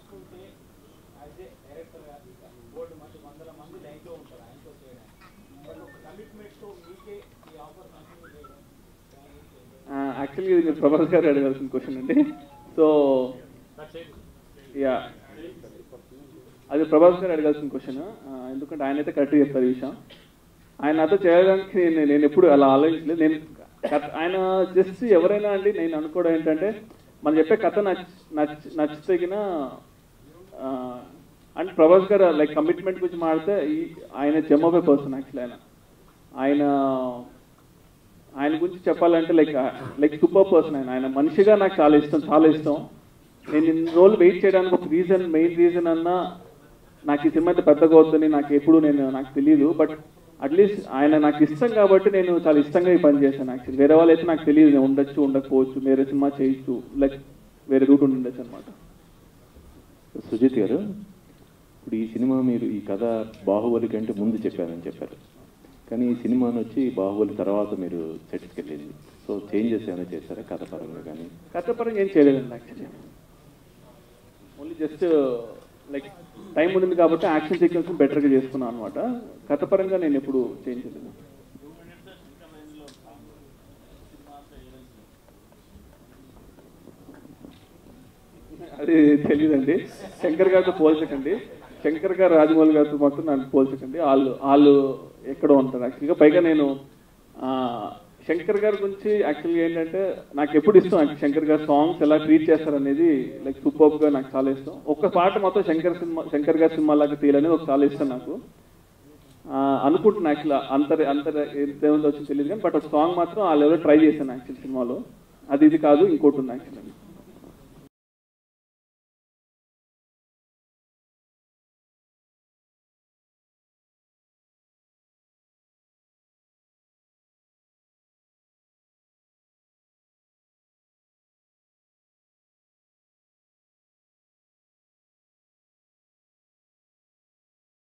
తీసుకుంటే as a డైరెక్టర్గా board మంది వందల మంది లైన్లో ఉంటారు ఆయనతో చేయడానికి బట్ ఒక కమిట్మెంట్తో మీకే ఈ ఆఫర్ కంటిన్యూ చేయడం యాక్చువల్గా ఇది మీరు ప్రభాస్ గారు అడగాల్సిన క్వశ్చన్ అండి సో యా అది ప్రభాస్ గారు అడగాల్సిన క్వశ్చన్ ఎందుకంటే ఆయన అయితే కరెక్ట్గా చెప్తారు ఈ విషయం ఆయన నాతో చేయడానికి నేను నేను ఎప్పుడు అలా ఆలోచించలేదు నేను కథ- ఆయన జస్ట్ ఎవరైనా అండి నేను అనుకోవడం ఏంటంటే మనం చెప్పే కథ నచ్ నచ్ నచ్చితగిన అండ్ ప్రభాస్ గారు లైక్ కమిట్మెంట్ గురించి మాడితే ఈ ఆయన జమ్మబే పర్సన్ యాక్చువల్లీ ఆయన ఆయన ఆయన గురించి చెప్పాలంటే లైక్ లైక్ సూపర్ పర్సన్ ఆయన ఆయన మనిషిగా నాకు చాలా ఇష్టం చాలా ఇష్టం నేను ఇన్ని రోజులు వెయిట్ చేయడానికి ఒక రీజన్ మెయిన్ రీజన్ అన్నా నాకు ఈ సినిమా అయితే పెద్దగా వద్దని నాకు ఎప్పుడు నేను నాకు తెలియదు బట్ అట్లీస్ట్ ఆయన నాకు ఇష్టం కాబట్టి నేను చాలా ఇష్టంగా ఈ పని చేశాను యాక్చువల్లీ వేరే వాళ్ళు అయితే నాకు తెలియదు నేను ఉండొచ్చు ఉండకపోవచ్చు వేరే సినిమా చేయొచ్చు లైక్ వేరే రూట్ ఉండొచ్చు అనమాట సుజిత్ గారు ఇప్పుడు ఈ సినిమా మీరు ఈ కథ బాహుబలి కంటే ముందు చెప్పారని చెప్పారు కానీ ఈ సినిమాని వచ్చి బాహుబలి తర్వాత మీరు సెట్స్కి వెళ్ళింది సో చేంజెస్ ఏమైనా చేశారా కథ పరంగా కానీ కథ పరంగా ఏం చేయలేదండి actually only just like time ఉంది కాబట్టి యాక్షన్ సీక్వెన్స్ బెటర్గా చేసుకున్నాను అనమాట కథ పరంగా నేను ఎప్పుడు చేంజ్ చేయలేదు అది తెలియదండి శంకర్ గారితో పోల్చకండి శంకర్ గారు రాజమౌళి గారితో మాత్రం నన్ను పోల్చకండి వాళ్ళు వాళ్ళు ఎక్కడో ఉంటారు యాక్చువల్గా పైగా నేను ఆ, శంకర్ గారి గురించి యాక్చువల్గా ఏంటంటే నాకు ఎప్పుడు ఇష్టం నాకు శంకర్ గారి సాంగ్స్ ఎలా ట్రీట్ చేస్తారనేది లైక్ సూపర్ గా నాకు చాలా ఇష్టం ఒక్క పాట మొత్తం శంకర్ సినిమా శంకర్ గారి సినిమా లాగా తీయాలనేది ఒక చాలా ఇష్టం నాకు ఆ, అనుకుంటున్నా యాక్చువల్ అంతర్ అంతర్ ఎంతేముందో వచ్చి తెలియదు కానీ బట్ ఒక సాంగ్ మాత్రం వాళ్ళు ఎవరో ట్రై చేశాను యాక్చువల్ సినిమాలో అది ఇది కాదు ఇంకోటి ఉంది యాక్చువల్లీ